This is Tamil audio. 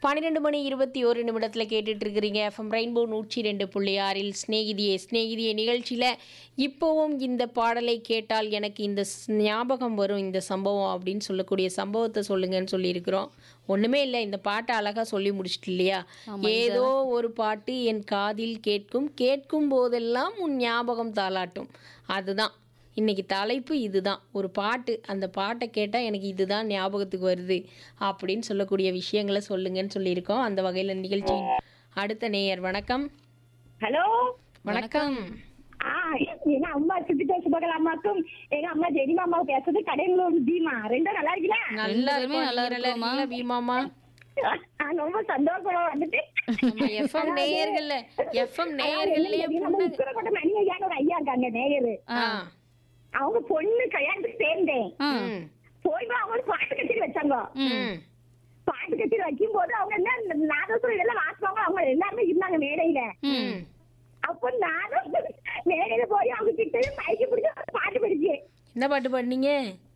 பன்னிரெண்டு மணி இருபத்தி ஒரு நிமிடத்தில் கேட்டுட்டு இருக்கிறீங்க எஃப்எம் ரெயின்போ நூற்றி ரெண்டு புள்ளி ஆறில் ஸ்நேகிதியே ஸ்நேகிதியே நிகழ்ச்சியில் இப்போவும் இந்த பாடலை கேட்டால் எனக்கு இந்த ஸ்- ஞாபகம் வரும் இந்த சம்பவம் அப்படின்னு சொல்லக்கூடிய சம்பவத்தை சொல்லுங்கன்னு சொல்லியிருக்கிறோம் ஒன்றுமே இல்லை இந்த பாட்டை அழகாக சொல்லி முடிச்சிட்டு இல்லையா ஏதோ ஒரு பாட்டு என் காதில் கேட்கும் கேட்கும் போதெல்லாம் உன் ஞாபகம் தாளாட்டும் அதுதான் இன்னைக்கு தலைப்பு இதுதான் ஒரு பாட்டு அந்த பாட்டை கேட்டால் எனக்கு இதுதான் ஞாபகத்துக்கு வருது அப்படின்னு சொல்லக்கூடிய விஷயங்களை சொல்லுங்கன்னு சொல்லியிருக்கோம் அந்த வகையில் நிகழ்ச்சி அடுத்த நேயர் வணக்கம் ஹலோ வணக்கம் ஆ எங்க அம்மா சுத்திட்டு சுபகல அம்மாக்கும் எங்க அம்மா ஜெனிமா அம்மாவும் பேசுறது கடைங்களூர் தீமா ரெண்டும் நல்லா இருக்கீங்களா நல்லா பேருமே இருக்கும் நல்லா நீங்க நல்லா இருக்கோமா? இருக்கீங்களா பீமாமா ஆ, ரொம்ப சந்தோஷமா வந்துட்டு நம்ம எஃப்எம் நேயர்கள்ல எஃப்எம் நேயர்கள்லயே நம்ம உக்கரக்கோட்டை மணி ஐயான்னு ஒரு ஐயா இருக்காங்க நேயரு ஆ அவங்க பொண்ணு கல்யாணத்துக்கு சேர்ந்தேன் ஆ. ம் போய் அவங்க ஒரு பாட்டு கச்சேரி வச்சாங்க ம் பாட்டு கச்சேரி வைக்கும் போது அவங்க என்ன இந்த நாதஸ்வரம் இதெல்லாம் வாசிப்பாங்க அவங்க எல்லாருமே இருந்தாங்க மேடையில ம் அப்போ நானும் மேடையில போய் அவங்க கிட்ட மைக்கு பிடிச்சி ஒரு பாட்டு படிச்சேன் என்ன பாட்டு பாடுனீங்க